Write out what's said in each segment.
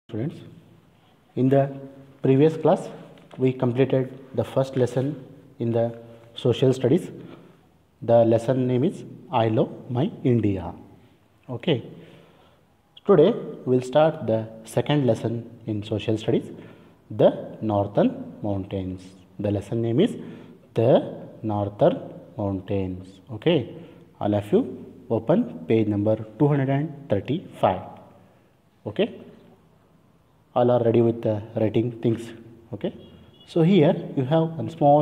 Students, in the previous class, we completed the first lesson in the social studies. The lesson name is I Love My India. Okay. Today, we'll start the second lesson in social studies, the Northern Mountains. The lesson name is the Northern Mountains. Okay. All of you open page number 235. Okay all are ready with the writing things okay so here you have one small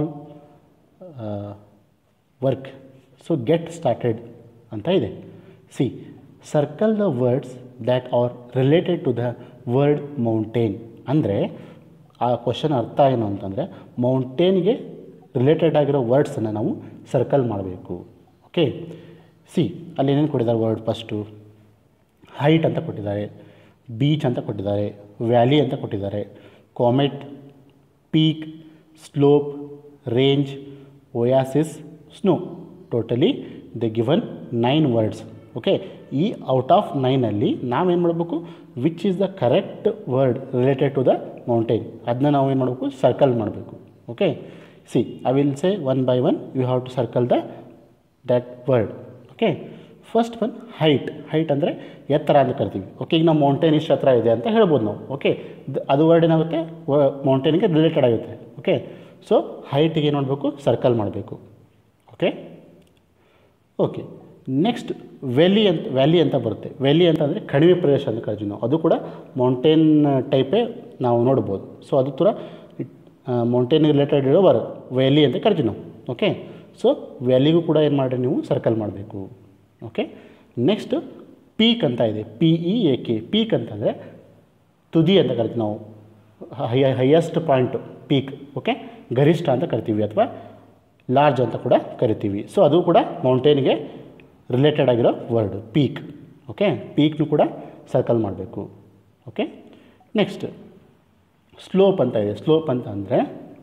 uh, work so get started ಅಂತ ಇದೆ see circle the words that are related to the word mountain ಅಂದರೆ ಆ question ಅರ್ಥ ಏನು ಅಂತಂದರೆ ಮೌಂಟೇನ್ಗೆ related ಆಗಿರೋ ವರ್ಡ್ಸನ್ನು ನಾವು circle ಮಾಡಬೇಕು ಓಕೆ ಸಿ ಅಲ್ಲಿ ಏನೇನು ಕೊಟ್ಟಿದ್ದಾರೆ ವರ್ಡ್ ಫಸ್ಟು ಹೈಟ್ ಅಂತ ಕೊಟ್ಟಿದ್ದಾರೆ ಬೀಚ್ ಅಂತ ಕೊಟ್ಟಿದ್ದಾರೆ ವ್ಯಾಲಿ ಅಂತ ಕೊಟ್ಟಿದ್ದಾರೆ comet peak slope range oasis snow totally the given nine words okay ಈ ಔಟ್ ಆಫ್ ನೈನಲ್ಲಿ ನಾವೇನು ಮಾಡಬೇಕು which is the correct word related to the mountain ಅದನ್ನ ನಾವು ಏನು ಮಾಡಬೇಕು ಸರ್ಕಲ್ ಮಾಡಬೇಕು okay see I will say one by one you have to circle the that word okay first one height height ಅಂದರೆ ಎತ್ತರ ಅಂತ ಕರಿತೀವಿ ಓಕೆ ಈಗ ನಾವು ಮೌಂಟೇನ್ ಇಷ್ಟು ಹತ್ರ ಇದೆ ಅಂತ ಹೇಳ್ಬೋದು ನಾವು ಓಕೆ ಅದು ವರ್ಡ್ ಏನಾಗುತ್ತೆ ಮೌಂಟೇನ್ಗೆ ರಿಲೇಟೆಡ್ ಆಗುತ್ತೆ ಓಕೆ ಸೊ ಹೈಟಿಗೆ ಏನು ಮಾಡಬೇಕು ಸರ್ಕಲ್ ಮಾಡಬೇಕು ಓಕೆ ಓಕೆ ನೆಕ್ಸ್ಟ್ ವ್ಯಾಲಿ ಅಂತ ವ್ಯಾಲಿ ಅಂತ ಬರುತ್ತೆ ವ್ಯಾಲಿ ಅಂತ ಅಂದರೆ ಕಣಿವೆ ಪ್ರದೇಶ ಅಂತ ಕರಿತೀವಿ ನಾವು ಅದು ಕೂಡ ಮೌಂಟೇನ್ ಟೈಪೇ ನಾವು ನೋಡ್ಬೋದು ಸೊ ಅದು ಥರ ಮೌಂಟೇನ್ ರಿಲೇಟೆಡ್ ಇರೋ ವರ್ ವ್ಯಾಲಿ ಅಂತ ಕರಿತೀವಿ ನಾವು ಓಕೆ ಸೊ ವ್ಯಾಲಿಗೂ ಕೂಡ ಏನು ಮಾಡಿರಿ ನೀವು ಸರ್ಕಲ್ ಮಾಡಬೇಕು ಓಕೆ ನೆಕ್ಸ್ಟ್ ಪೀಕ್ ಅಂತ ಇದೆ P E A K peak ಅಂತಂದರೆ ತುದಿ ಅಂತ ಕರಿತೀವಿ ನಾವು high highest point peak okay ಗರಿಷ್ಠ ಅಂತ ಕರಿತೀವಿ ಅಥವಾ ಲಾರ್ಜ್ ಅಂತ ಕೂಡ ಕರಿತೀವಿ ಸೊ ಅದು ಕೂಡ ಮೌಂಟೇನ್ಗೆ ರಿಲೇಟೆಡ್ ಆಗಿರೋ ವರ್ಡ್ ಪೀಕ್ ಓಕೆ ಪೀಕ್ನು ಕೂಡ ಸರ್ಕಲ್ ಮಾಡಬೇಕು ಓಕೆ ನೆಕ್ಸ್ಟ್ ಸ್ಲೋಪ್ ಅಂತ ಇದೆ ಸ್ಲೋಪ್ ಅಂತ ಅಂದರೆ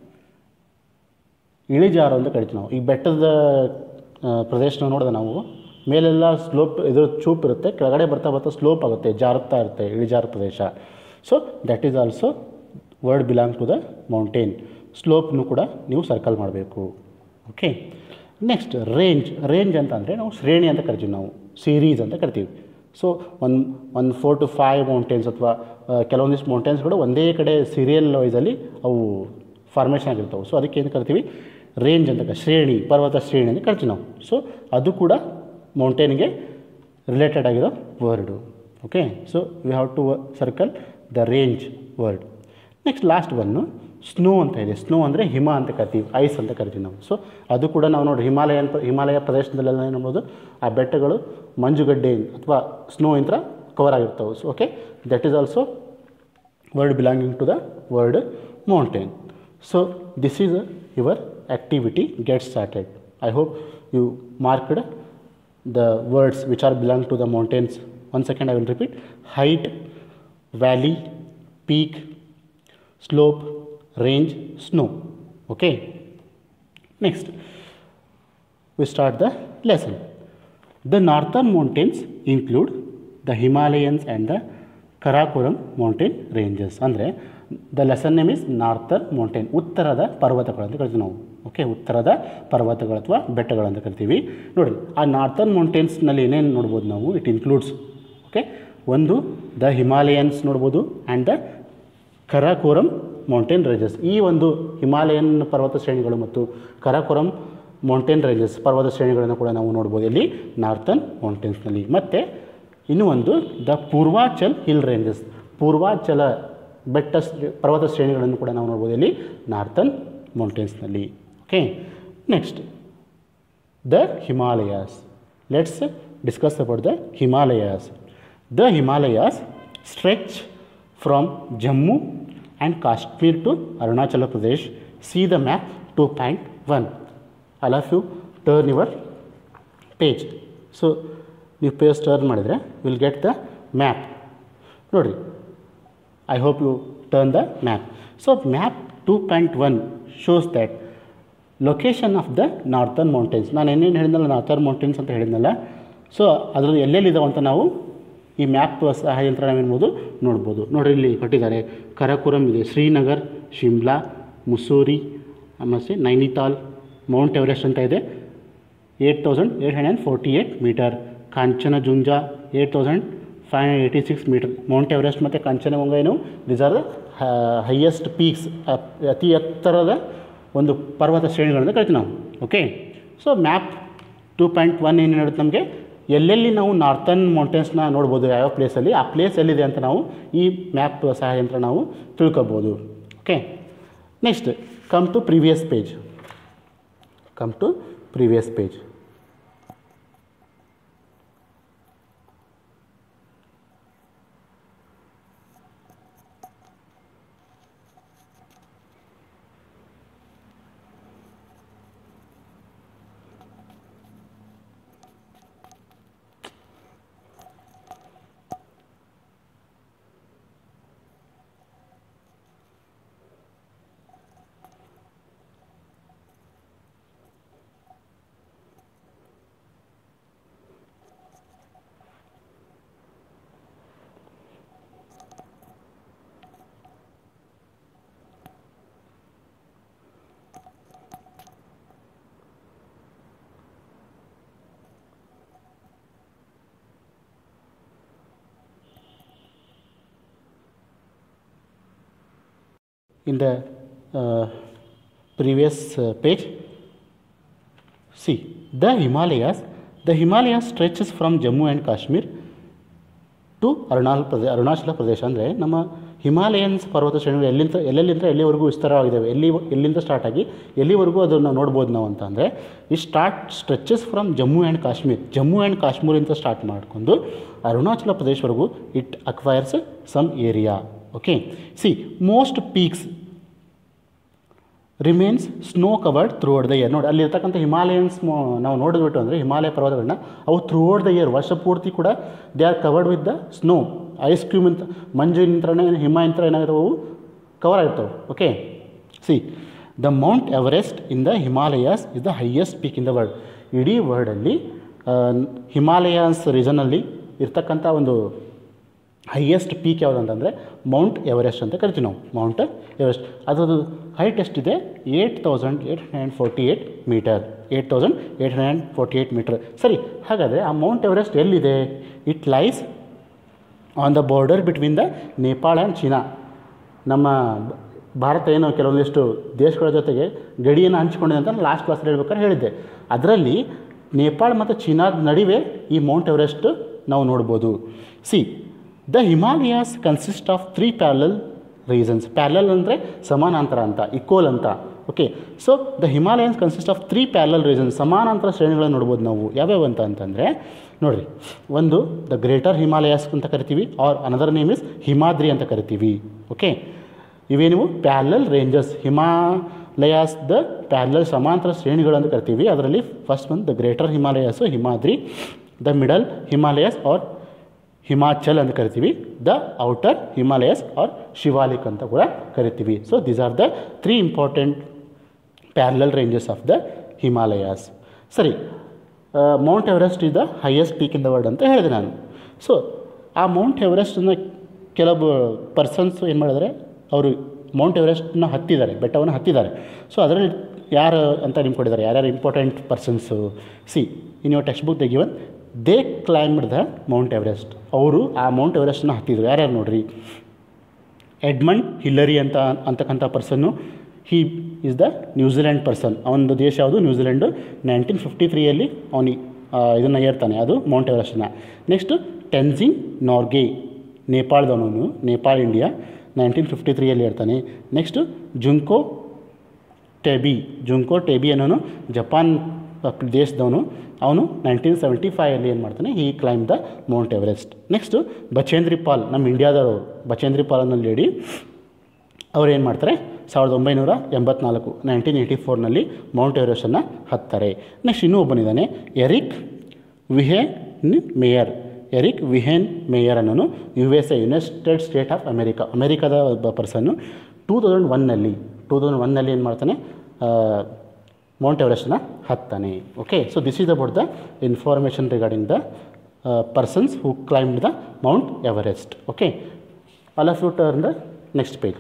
ಇಳಿಜಾರು ಅಂತ ಕರಿತೀವಿ ನಾವು ಈಗ ಬೆಟ್ಟದ ಪ್ರದೇಶನ ನೋಡಿದೆ ನಾವು ಮೇಲೆಲ್ಲ ಸ್ಲೋಪ್ ಇದು ಚೂಪ್ ಇರುತ್ತೆ ಕೆಳಗಡೆ ಬರ್ತಾ ಬರ್ತಾ ಸ್ಲೋಪ್ ಆಗುತ್ತೆ ಜಾರುತ್ತಾ ಇರುತ್ತೆ ಇಳಿಜಾರು ಪ್ರದೇಶ so that is also word belong to the mountain ಸ್ಲೋಪ್ನು ಕೂಡ ನೀವು ಸರ್ಕಲ್ ಮಾಡಬೇಕು ಓಕೆ ನೆಕ್ಸ್ಟ್ ರೇಂಜ್ ರೇಂಜ್ ಅಂತ ಅಂದರೆ ನಾವು ಶ್ರೇಣಿ ಅಂತ ಕರಿತೀವಿ ನಾವು ಸೀರೀಸ್ ಅಂತ ಕರಿತೀವಿ ಸೊ ಒಂದು ಒಂದು ಫೋರ್ ಟು ಫೈವ್ ಮೌಂಟೇನ್ಸ್ ಅಥವಾ ಕೆಲವೊಂದಿಷ್ಟು ಮೌಂಟೇನ್ಸ್ಗಳು ಒಂದೇ ಕಡೆ ಸೀರಿಯಲ್ ವೈಸಲ್ಲಿ ಅವು ಫಾರ್ಮೇಷನ್ ಆಗಿರ್ತವೆ ಸೊ ಅದಕ್ಕೆ ಏನು ಕರಿತೀವಿ ರೇಂಜ್ ಅಂತ ಶ್ರೇಣಿ ಪರ್ವತ ಶ್ರೇಣಿ ಅಂತ ಕರಿತೀವಿ ನಾವು ಸೊ ಅದು ಕೂಡ ಮೌಂಟೇನ್ಗೆ ರಿಲೇಟೆಡ್ ಆಗಿರೋ word okay so we have to circle the range word next last ಒನ್ನು ಸ್ನೋ ಅಂತ ಇದೆ ಸ್ನೋ ಅಂದರೆ ಹಿಮ ಅಂತ ಕರಿತೀವಿ ಐಸ್ ಅಂತ ಕರಿತೀವಿ ನಾವು ಸೊ ಅದು ಕೂಡ ನಾವು ನೋಡಿ ಹಿಮಾಲಯನ್ ಹಿಮಾಲಯ ಪ್ರದೇಶದಲ್ಲೆಲ್ಲ ಏನು ಮಾಡ್ಬೋದು ಆ ಬೆಟ್ಟಗಳು ಮಂಜುಗಡ್ಡೆ ಅಥವಾ ಸ್ನೋ ಇಂತ್ರ ಕವರ್ ಆಗಿರ್ತವೆ so okay that is also word belonging to the word mountain so this is your activity get started i hope you marked the words which are belong to the mountains one second i will repeat height valley peak slope range snow okay next we start the lesson the northern mountains include the himalayans and the karakoram mountain ranges ಅಂದರೆ the lesson name is northern mountain ಉತ್ತರದ ಪರ್ವತಗಳು ಅಂತ ಕರಿತೀವಿ ನಾವು okay ಉತ್ತರದ ಪರ್ವತಗಳು ಅಥವಾ ಬೆಟ್ಟಗಳು ಅಂತ ಕರಿತೀವಿ ನೋಡಿ ಆ ನಾರ್ತರ್ನ್ ಮೌಂಟೇನ್ಸ್ನಲ್ಲಿ ಏನೇನು ನೋಡ್ಬೋದು ನಾವು ಇಟ್ ಇನ್ಕ್ಲೂಡ್ಸ್ ಓಕೆ ಒಂದು ದ ಹಿಮಾಲಯನ್ಸ್ ನೋಡ್ಬೋದು and the Karakoram mountain ranges ಈ ಒಂದು ಹಿಮಾಲಯನ್ ಪರ್ವತ ಶ್ರೇಣಿಗಳು ಮತ್ತು ಕರಾಕೋರಂ ಮೌಂಟೇನ್ ರೇಂಜಸ್ ಪರ್ವತ ಶ್ರೇಣಿಗಳನ್ನು ಕೂಡ ನಾವು ನೋಡ್ಬೋದು ಇಲ್ಲಿ ನಾರ್ತನ್ ಮೌಂಟೇನ್ಸ್ನಲ್ಲಿ ಮತ್ತು ಇನ್ನೂ ಒಂದು the Purvachal hill ranges Purvachal ಬೆಟ್ಟ ಪರ್ವತ ಶ್ರೇಣಿಗಳನ್ನು ಕೂಡ ನಾವು ನೋಡ್ಬೋದು ಇಲ್ಲಿ ನಾರ್ತನ್ ಮೌಂಟೇನ್ಸ್ನಲ್ಲಿ okay next the Himalayas let's discuss about the Himalayas the Himalayas stretch from Jammu and Kashmir to Arunachal Pradesh see the map two point one all of you turn your page so ನೀವು ಪೇಜ್ ಟರ್ನ್ ಮಾಡಿದರೆ ವಿಲ್ ಗೆಟ್ ದ ಮ್ಯಾಪ್ ನೋಡಿರಿ I hope you turn the map so map two point one shows that location of the northern mountains ನಾನು ಏನೇನು ಹೇಳಿದ್ನಲ್ಲ ನಾರ್ತರ್ನ್ mountains ಅಂತ ಹೇಳಿದ್ನಲ್ಲ so ಅದರಲ್ಲಿ ಎಲ್ಲೆಲ್ಲಿದ್ದಾವೆ ಅಂತ ನಾವು ಈ ಮ್ಯಾಪ್ ಸಹಾಯಂತ್ರ ನಾವೇನ್ಬೋದು ನೋಡ್ಬೋದು ನೋಡ್ರಿ ಇಲ್ಲಿ ಕೊಟ್ಟಿದ್ದಾರೆ ಕರಕುರಂ ಇದೆ ಶ್ರೀನಗರ್ ಶಿಮ್ಲಾ ಮುಸೂರಿ ಆಮೇಲೆ ನೈನಿತಾಲ್ ಮೌಂಟ್ ಎವರೆಸ್ಟ್ ಅಂತ ಇದೆ eight thousand eight hundred and forty eight metre Kanchenjunga eight thousand five hundred eighty six metre Mount Everest ಮತ್ತು ಕಾಂಚನಜುಂಗ ಏನು these are the highest peaks ಅತಿ ಎತ್ತರದ ಒಂದು ಪರ್ವತ ಶ್ರೇಣಿಗಳನ್ನ ಕರಿತೀವಿ ನಾವು okay so map two point one ಏನು ಹೇಳುತ್ತೆ ನಮಗೆ ಎಲ್ಲೆಲ್ಲಿ ನಾವು ನಾರ್ತನ್ ಮೌಂಟೇನ್ಸ್ನ ನೋಡ್ಬೋದು ಯಾವ ಪ್ಲೇಸಲ್ಲಿ ಆ ಪ್ಲೇಸ್ ಎಲ್ಲಿದೆ ಅಂತ ನಾವು ಈ ಮ್ಯಾಪ್ ಸಹಾಯಂತ್ರ ನಾವು ತಿಳ್ಕೊಬೋದು okay next come to previous page come to previous page in the uh, previous uh, page see the himalayas the himalayas stretches from jammu and kashmir to Arunachal Pradesh Arunachal ಪ್ರದೇಶ ಅಂದರೆ ನಮ್ಮ ಹಿಮಾಲಯನ್ಸ್ ಪರ್ವತ ಶ್ರೇಣಿಗಳು ಎಲ್ಲಿಂದ ಎಲ್ಲೆಲ್ಲಿಂದ ಎಲ್ಲಿವರೆಗೂ ವಿಸ್ತಾರವಾಗಿದ್ದಾವೆ ಎಲ್ಲಿ ಎಲ್ಲಿಂದ ಸ್ಟಾರ್ಟ್ ಆಗಿ ಎಲ್ಲಿವರೆಗೂ ಅದನ್ನು ನೋಡ್ಬೋದು ನಾವು ಅಂತ ಅಂದರೆ ಈ start stretches from Jammu and Kashmir Jammu and ಕಾಶ್ಮೀರಿಂದ ಸ್ಟಾರ್ಟ್ ಮಾಡಿಕೊಂಡು ಅರುಣಾಚಲ ಪ್ರದೇಶವರೆಗೂ it acquires some area okay see most peaks remains snow covered throughout the year ನೋಡಿ ಅಲ್ಲಿರ್ತಕ್ಕಂಥ ಹಿಮಾಲಯನ್ಸ್ ನಾವು ನೋಡಿದ್ಬಿಟ್ಟು ಅಂದರೆ ಹಿಮಾಲಯ ಪರ್ವತಗಳನ್ನ ಅವು ಥ್ರೂ ಔಟ್ ದ ಇಯರ್ ವರ್ಷ ಪೂರ್ತಿ ಕೂಡ they are covered with the snow ice ಕ್ಯೂಮ್ ಅಂತ ಮಂಜಿನಿಂತ್ರನೇ ಹಿಮ ಯಂತ್ರ ಏನಾಗಿರ್ತವೆ ಅವು ಕವರ್ ಆಗಿರ್ತವೆ okay see the Mount Everest in the Himalayas is the highest peak in the world ಇಡೀ ವರ್ಲ್ಡಲ್ಲಿ ಹಿಮಾಲಯಾಸ್ ರೀಜನಲ್ಲಿ ಇರ್ತಕ್ಕಂಥ ಒಂದು ಹೈಯೆಸ್ಟ್ ಪೀಕ್ ಯಾವುದು ಅಂತಂದರೆ ಮೌಂಟ್ ಎವರೆಸ್ಟ್ ಅಂತ ಕರಿತೀವಿ ನಾವು ಮೌಂಟ್ ಎವರೆಸ್ಟ್ ಅದರದ್ದು ಹೈಟ್ ಎಷ್ಟಿದೆ eight thousand eight hundred and forty eight metre eight thousand eight hundred and forty eight metre ಸರಿ ಹಾಗಾದರೆ ಆ ಮೌಂಟ್ ಎವರೆಸ್ಟ್ ಎಲ್ಲಿದೆ it lies on the border between the Nepal and China ನಮ್ಮ ಬ- ಭಾರತ ಏನು ಕೆಲವೊಂದಿಷ್ಟು ದೇಶಗಳ ಜೊತೆಗೆ ಗಡಿಯನ್ನು ಹಂಚಿಕೊಂಡಿದೆ ಅಂತ ನಾನು ಲಾಸ್ಟ್ ಕ್ಲಾಸಲ್ಲಿ ಹೇಳ್ಬೇಕಾದ್ರೆ ಹೇಳಿದ್ದೆ ಅದರಲ್ಲಿ ನೇಪಾಳ ಮತ್ತು ಚೀನಾದ ನಡುವೆ ಈ ಮೌಂಟ್ ಎವರೆಸ್ಟ್ ನಾವು ನೋಡ್ಬೋದು see the Himalayas consist of three parallel reasons parallel ಅಂದರೆ ಸಮಾನಾಂತರ ಅಂತ ಇಕ್ವಲ್ ಅಂತ okay so the Himalayans consist of three parallel reasons ಸಮಾನಾಂತರ ಶ್ರೇಣಿಗಳನ್ನು ನೋಡ್ಬೋದು ನಾವು ಯಾವ್ಯಾವ ಅಂತ ಅಂತಂದರೆ ನೋಡಿರಿ ಒಂದು ದ ಗ್ರೇಟರ್ ಹಿಮಾಲಯಾಸ್ ಅಂತ ಕರಿತೀವಿ or another name is Himadri ಅಂತ ಕರಿತೀವಿ ಓಕೆ ಇವೇನಿವು parallel ranges Himalayas the parallel ಸಮಾಂತರ ಶ್ರೇಣಿಗಳು ಅಂತ ಕರಿತೀವಿ ಅದರಲ್ಲಿ ಫಸ್ಟ್ ಒಂದು the greater Himalayas Himadri the middle Himalayas or Himachal ಅಂತ ಕರಿತೀವಿ the outer Himalayas or Shivalik ಅಂತ ಕೂಡ ಕರಿತೀವಿ so these are the three important parallel ranges of the Himalayas ಸರಿ Mount Everest is the highest peak in the world ಅಂತ ಹೇಳಿದೆ ನಾನು ಸೊ ಆ ಮೌಂಟ್ ಎವರೆಸ್ಟನ್ನು ಕೆಲವು ಪರ್ಸನ್ಸ್ ಏನು ಮಾಡಿದ್ದಾರೆ ಅವರು ಮೌಂಟ್ ಎವರೆಸ್ಟ್ನ ಹತ್ತಿದ್ದಾರೆ ಬೆಟ್ಟವನ್ನು ಹತ್ತಿದ್ದಾರೆ ಸೊ ಅದರಲ್ಲಿ ಯಾರು ಅಂತ ನಿಮ್ಗೆ ಕೊಟ್ಟಿದ್ದಾರೆ ಯಾರ್ಯಾರು important persons see in your text book the given they climbed the Mount Everest ಅವರು ಆ ಮೌಂಟ್ ಎವರೆಸ್ಟ್ನ ಹತ್ತಿದ್ರು ಯಾರ್ಯಾರು ನೋಡ್ರಿ ಎಡ್ಮಂಡ್ ಹಿಲ್ಲರಿ ಅಂತ ಅಂತಕ್ಕಂಥ person he is the New Zealand person ಅವನದು ದೇಶ ಯಾವುದು ನ್ಯೂಜಿಲೆಂಡು ನೈನ್ಟೀನ್ ಫಿಫ್ಟಿ ತ್ರೀಯಲ್ಲಿ ಅವನಿ ಇದನ್ನು ಏರ್ತಾನೆ ಅದು ಮೌಂಟ್ ಎವರೆಸ್ಟನ್ನ ನೆಕ್ಸ್ಟು ಟೆನ್ಸಿಂಗ್ ನಾರ್ಗೆ ನೇಪಾಳದವನು ನೇಪಾಳ ಇಂಡಿಯಾ ನೈನ್ಟೀನ್ ಫಿಫ್ಟಿ ತ್ರೀಯಲ್ಲಿ ಇರ್ತಾನೆ ನೆಕ್ಸ್ಟು ಜುಂಕೋ ಟೆಬಿ ಜುಂಕೋ ಟೆಬಿ ಅನ್ನೋನು ಜಪಾನ್ ದೇಶದವನು ಅವನು ನೈನ್ಟೀನ್ ಸೆವೆಂಟಿ ಫೈವಲ್ಲಿ ಏನು ಮಾಡ್ತಾನೆ ಈ climb the Mount Everest next Bachendri Pal ನಮ್ಮ ಇಂಡಿಯಾದವರು ಬಚೇಂದ್ರಿ ಪಾಲ್ ಅನ್ನೋ ಲೇಡಿ ಅವ್ರು ಏನು ಮಾಡ್ತಾರೆ ಸಾವಿರದ ಒಂಬೈನೂರ ಎಂಬತ್ನಾಲ್ಕು ನೈನ್ಟೀನ್ ಏಯ್ಟಿ ಫೋರ್ನಲ್ಲಿ ಮೌಂಟ್ ಎವರೆಸ್ಟನ್ನು ಹತ್ತಾರೆ ನೆಕ್ಸ್ಟ್ ಇನ್ನೂ ಒಬ್ಬನಿದ್ದಾನೆ Eric Weihenmayer Eric Weihenmayer ಅನ್ನೋನು U S A United State of America ಅಮೆರಿಕಾದ ಒಬ್ಬ ಪರ್ಸನ್ನು ಟೂ ತೌಸಂಡ್ ಒನ್ನಲ್ಲಿ ಟೂ ತೌಸಂಡ್ ಒನ್ನಲ್ಲಿ ಏನು ಮಾಡ್ತಾನೆ ಮೌಂಟ್ ಎವರೆಸ್ಟನ್ನ ಹತ್ತಾನೆ okay so this is about the information regarding the persons who climbed the Mount Everest okay all of you turn the next page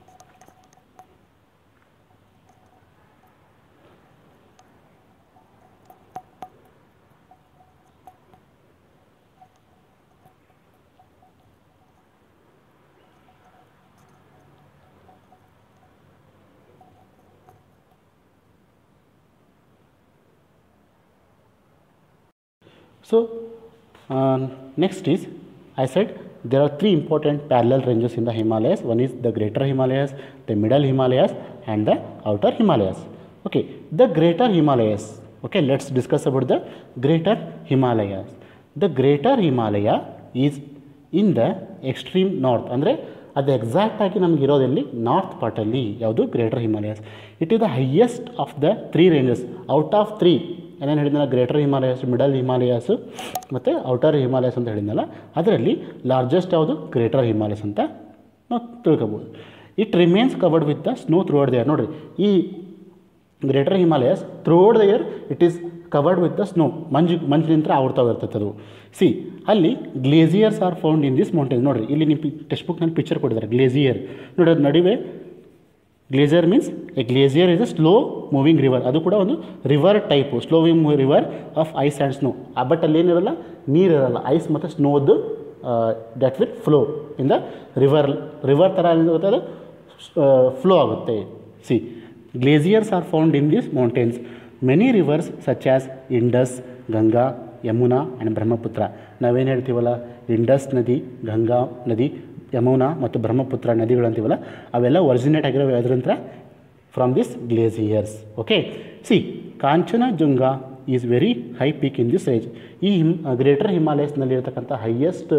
So, uh, next is I said there are three important parallel ranges in the Himalayas. One is the Greater Himalayas, the Middle Himalayas, and the Outer Himalayas. Okay, the Greater Himalayas. Okay, let's discuss about the Greater Himalayas. The Greater Himalaya is in the extreme north ಅಂದರೆ ಅದು exact ಆಗಿ ನಮ್ಗೆ ಇರೋದಲ್ಲಿ north ಪಾರ್ಟಲ್ಲಿ ಯಾವುದು greater Himalayas it is the highest of the three ranges out of three ಏನೇನು ಹೇಳಿದ್ನಲ್ಲ greater Himalayas middle Himalayas ಮತ್ತು outer Himalayas ಅಂತ ಹೇಳಿದ್ನಲ್ಲ ಅದರಲ್ಲಿ ಲಾರ್ಜೆಸ್ಟ್ ಯಾವುದು ಗ್ರೇಟರ್ ಹಿಮಾಲಯಸ್ ಅಂತ ನಾವು ತಿಳ್ಕೊಬೋದು it remains covered with the snow throughout the year ನೋಡಿರಿ ಈ greater Himalayas throughout the year it is covered with the snow ಮಂಜು ಮಂಜಿನಿಂದ ಆವರ್ತಾ ಇರ್ತೈತೆ ಅದು ಸಿ ಅಲ್ಲಿ glaciers are found in this mountain ನೋಡಿರಿ ಇಲ್ಲಿ ನಿಮ್ಮ ಟೆಕ್ಸ್ಟ್ ಬುಕ್ನಲ್ಲಿ ಪಿಕ್ಚರ್ ಕೊಟ್ಟಿದ್ದಾರೆ ಗ್ಲೇಸಿಯರ್ ನೋಡಿ ಅದು ನಡುವೆ glacier means a glacier is a slow moving river ಅದು ಕೂಡ ಒಂದು river type slow moving river of ice and snow ಆ ಬಟ್ ಅಲ್ಲಿ ಏನಿರಲ್ಲ ನೀರಿರಲ್ಲ ಐಸ್ ಮತ್ತು ಸ್ನೋದು that will flow in the river river ಥರ ಏನಿರುತ್ತೆ ಅದು ಫ್ಲೋ ಆಗುತ್ತೆ see glaciers are found in this mountains many rivers such as Indus Ganga Yamuna and Brahmaputra ನಾವೇನು ಹೇಳ್ತೀವಲ್ಲ ಇಂಡಸ್ ನದಿ ಗಂಗಾ ನದಿ ಯಮುನಾ ಮತ್ತು ಬ್ರಹ್ಮಪುತ್ರ ನದಿಗಳು ಅಂತೀವಲ್ಲ ಅವೆಲ್ಲ ಒರಿಜಿನೇಟ್ ಆಗಿರೋ ಅದರಂತ್ರ from this glaciers okay see Kanchenjunga is very high peak in this range ಈ ಹಿಮ್ ಗ್ರೇಟರ್ ಹಿಮಾಲಯಸ್ನಲ್ಲಿರ್ತಕ್ಕಂಥ ಹೈಯೆಸ್ಟ್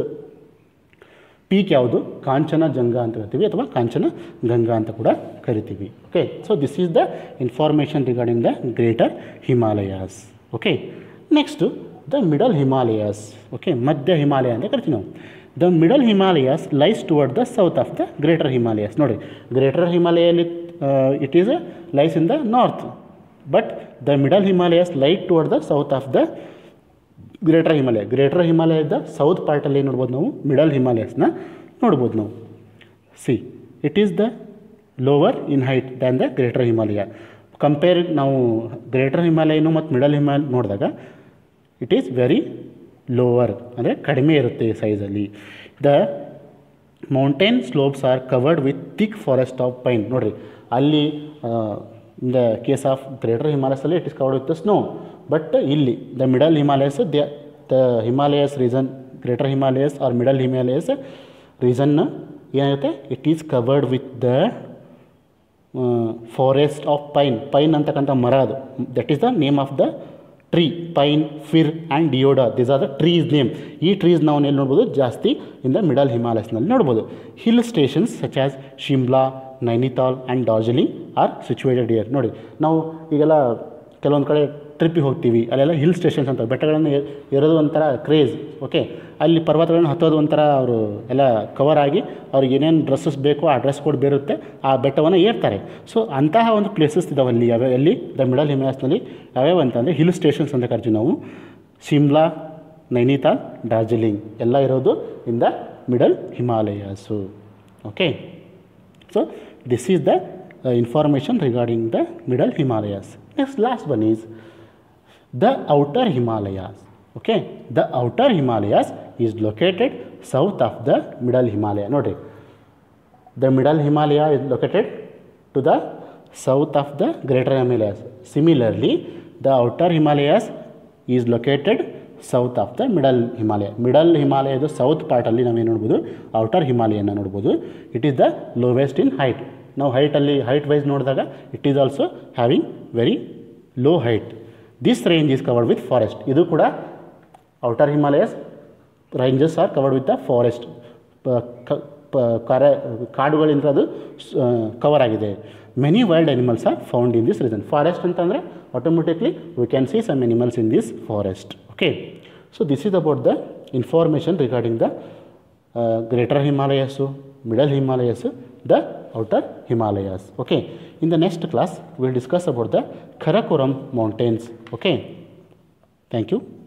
ಪೀಕ್ ಯಾವುದು ಕಾಂಚನ ಜಂಗ ಅಂತ ಕರಿತೀವಿ ಅಥವಾ ಕಾಂಚನ ಗಂಗಾ ಅಂತ ಕೂಡ ಕರಿತೀವಿ okay so this is the information regarding the greater Himalayas okay next the middle Himalayas okay ಮಧ್ಯ ಹಿಮಾಲಯ ಅಂತ ಕರಿತೀವಿ ನಾವು the middle Himalayas lies toward the south of the greater Himalayas ನೋಡಿ ಗ್ರೇಟರ್ ಹಿಮಾಲಯಲ್ಲಿ it is lies in the north but the middle Himalayas lies toward the south of the greater Himalaya greater ಹಿಮಾಲಯದ south ಪಾರ್ಟಲ್ಲಿ ಏನು ನೋಡ್ಬೋದು ನಾವು ಮಿಡಲ್ ಹಿಮಾಲಯಸ್ನ ನೋಡ್ಬೋದು ನಾವು see it is the lower in height than the greater Himalaya compare ನಾವು ಗ್ರೇಟರ್ ಹಿಮಾಲಯನು ಮತ್ತು ಮಿಡಲ್ ಹಿಮಾಲಯ ನೋಡಿದಾಗ ಇಟ್ ಈಸ್ ವೆರಿ ಲೋವರ್ ಅಂದರೆ ಕಡಿಮೆ ಇರುತ್ತೆ ಸೈಜಲ್ಲಿ the mountain slopes are covered with thick forest of pine ನೋಡಿರಿ ಅಲ್ಲಿ in the case of greater ಹಿಮಾಲಯಸಲ್ಲಿ it is covered with the snow but ಇಲ್ಲಿ the middle Himalayas the the Himalayas reason greater Himalayas or middle Himalayas reason ಏನಾಗುತ್ತೆ it is covered with the forest of pine pine ಅಂತಕ್ಕಂಥ ಮರ ಅದು that is the name of the tree pine fir and deodar these are the trees name ಈ trees ನಾವು ಎಲ್ಲಿ ನೋಡ್ಬೋದು ಜಾಸ್ತಿ in the middle ಹಿಮಾಲಯಸ್ನಲ್ಲಿ ನೋಡ್ಬೋದು hill stations such as Shimla Nainital and Darjeeling are situated here ನೋಡಿ ನಾವು ಈಗೆಲ್ಲ ಕೆಲವೊಂದು ಕಡೆ ಟ್ರಿಪ್ಪಿಗೆ ಹೋಗ್ತೀವಿ ಅಲ್ಲೆಲ್ಲ ಹಿಲ್ ಸ್ಟೇಷನ್ಸ್ ಅಂತ ಬೆಟ್ಟಗಳನ್ನು ಏ- ಏರೋದು ಒಂಥರ ಕ್ರೇಜ್ ಓಕೆ ಅಲ್ಲಿ ಪರ್ವತಗಳನ್ನು ಹತ್ತೋದು ಒಂಥರ ಅವರು ಎಲ್ಲ ಕವರ್ ಆಗಿ ಅವ್ರಿಗೆ ಏನೇನು ಡ್ರೆಸ್ಸಸ್ ಬೇಕೋ ಆ ಡ್ರೆಸ್ ಕೋಡ್ ಬೇರುತ್ತೆ ಆ ಬೆಟ್ಟವನ್ನು ಏರ್ತಾರೆ ಸೊ ಅಂತಹ ಒಂದು ಪ್ಲೇಸಸ್ ಇದಾವೆ ಅಲ್ಲಿ ಯಾವ್ಯಾವ ಎಲ್ಲಿ ದ ಮಿಡಲ್ ಹಿಮಾಲಯಸ್ನಲ್ಲಿ ಯಾವ್ಯಾವ ಅಂತಂದರೆ ಹಿಲ್ ಸ್ಟೇಷನ್ಸ್ ಅಂತ ಕರಿತೀವಿ ನಾವು ಶಿಮ್ಲಾ ನೈನಿತಾಲ್ ಡಾರ್ಜಿಲಿಂಗ್ ಎಲ್ಲ ಇರೋದು in the middle Himalayas okay So this is the uh, information regarding the middle Himalayas. Next, last one is the outer Himalayas. Okay, the outer Himalayas is located south of the middle Himalaya. Note the middle Himalaya is located to the south of the greater Himalayas. Similarly, the outer Himalayas is located south of the middle Himalaya middle ಹಿಮಾಲಯದ south ಪಾರ್ಟಲ್ಲಿ ನಾವೇನು ನೋಡ್ಬೋದು outer ಹಿಮಾಲಯನ ನೋಡ್ಬೋದು it is the lowest in height ನಾವು ಹೈಟಲ್ಲಿ height wise ನೋಡಿದಾಗ it is also having very low height this range is covered with forest ಇದು ಕೂಡ outer Himalayas ranges are covered with the forest ಕರ ಕಾಡುಗಳಿಂದ ಅದು ಕವರ್ ಆಗಿದೆ many wild animals are found in this reason forest ಅಂತಂದರೆ automatically we can see some animals in this forest okay so this is about the information regarding the greater Himalayas middle Himalayas the outer Himalayas okay in the next class will discuss about the Karakoram mountains okay thank you